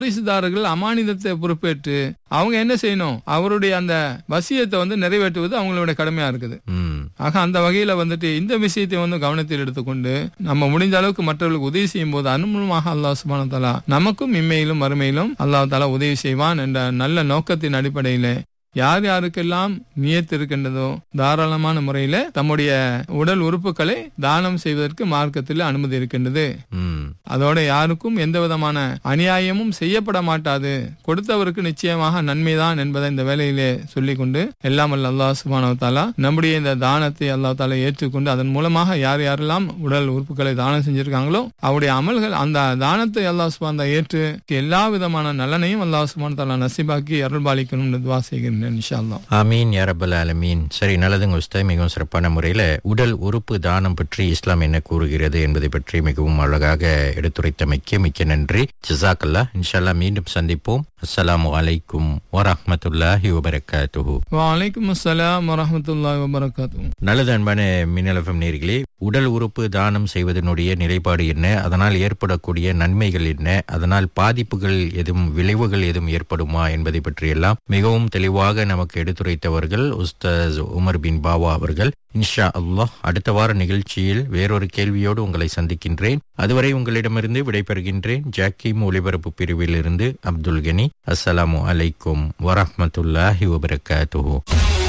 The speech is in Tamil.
வாரிசுதாரர்கள் அமானிதத்தை பொறுப்பேற்று அவங்க என்ன செய்யணும் அவருடைய அந்த வசியத்தை வந்து நிறைவேற்றுவது அவங்களுடைய கடமையா இருக்குது ம் ஆக அந்த வகையில வந்துட்டு இந்த விஷயத்தை வந்து கவனத்தில் எடுத்துக்கொண்டு நம்ம முடிந்த அளவுக்கு மற்றவர்களுக்கு உதவி செய்யும் போது அனுமூலமாக அல்லாஹ் சுபான தலா நமக்கும் இம்மையிலும் மறுமையிலும் அல்லாஹ் தாலா உதவி செய்வான் என்ற நல்ல நோக்கத்தின் அடிப்படையில யார் யாருக்கெல்லாம் நியத்து இருக்கின்றதோ தாராளமான முறையில தம்முடைய உடல் உறுப்புகளை தானம் செய்வதற்கு மார்க்கத்தில் அனுமதி இருக்கின்றது ம் அதோட யாருக்கும் எந்த விதமான அநியாயமும் செய்யப்பட மாட்டாது கொடுத்தவருக்கு நிச்சயமாக நன்மைதான் என்பதை இந்த வேலையிலே சொல்லிக்கொண்டு எல்லாம் அல்ல அல்லாஹ் சுபானவ தாலா நம்முடைய இந்த தானத்தை அல்லாஹ் தாலா ஏற்றுக்கொண்டு அதன் மூலமாக யார் யாரெல்லாம் உடல் உறுப்புகளை தானம் செஞ்சிருக்காங்களோ அவருடைய அமல்கள் அந்த தானத்தை அல்லாஹ் சுபான் ஏற்று எல்லா விதமான நலனையும் அல்லாஹ் சுபான் தாலா நசிபாக்கி அருள்பாலிக்கணும்னு துவா செய்கின்றேன் இன்ஷா அல்லாஹ் ஆமீன் யாரபல் ஆலமீன் சரி நல்லதுங்க உஸ்தாத் மிகவும் சிறப்பான முறையில் உடல் உறுப்பு தானம் பற்றி இஸ்லாம் என்ன கூறுகிறது என்பதை பற்றி மிகவும் அழகாக எடுத்துரைத்தமைக்கு மிக்க நன்றி ஜிசாக்கல்லா இன்ஷால்லா மீண்டும் சந்திப்போம் அஸ்ஸலாமு அலைக்கும் வரஹ்மத்துல்லாஹி வபரகாத்துஹு வலைக்கம் அஸ்ஸலாம் வரஹமத்துல்லாஹி வபரகாத்துஹு நல்லது அன்பான மின்னலஃபம் நேர்களே உடல் உறுப்பு தானம் செய்வதனுடைய நிலைப்பாடு என்ன அதனால் ஏற்படக்கூடிய நன்மைகள் என்ன அதனால் பாதிப்புகள் எதுவும் விளைவுகள் எதுவும் ஏற்படுமா என்பதை பற்றியெல்லாம் மிகவும் தெளிவாக நமக்கு எடுத்துரைத்தவர்கள் உஸ்தாஸ் உமர் பின் பாவா அவர்கள் இன்ஷா அல்லாஹ் அடுத்த வார நிகழ்ச்சியில் வேறொரு கேள்வியோடு உங்களை சந்திக்கின்றேன் அதுவரை உங்களிடமிருந்து விடைபெறுகின்றேன் ஜாக்கிம் ஒலிபரப்பு பிரிவில் இருந்து அப்துல் கனி அஸ்ஸலாமு அலைக்கும் வரஹ்மத்துல்லாஹி வபரகாத்துஹு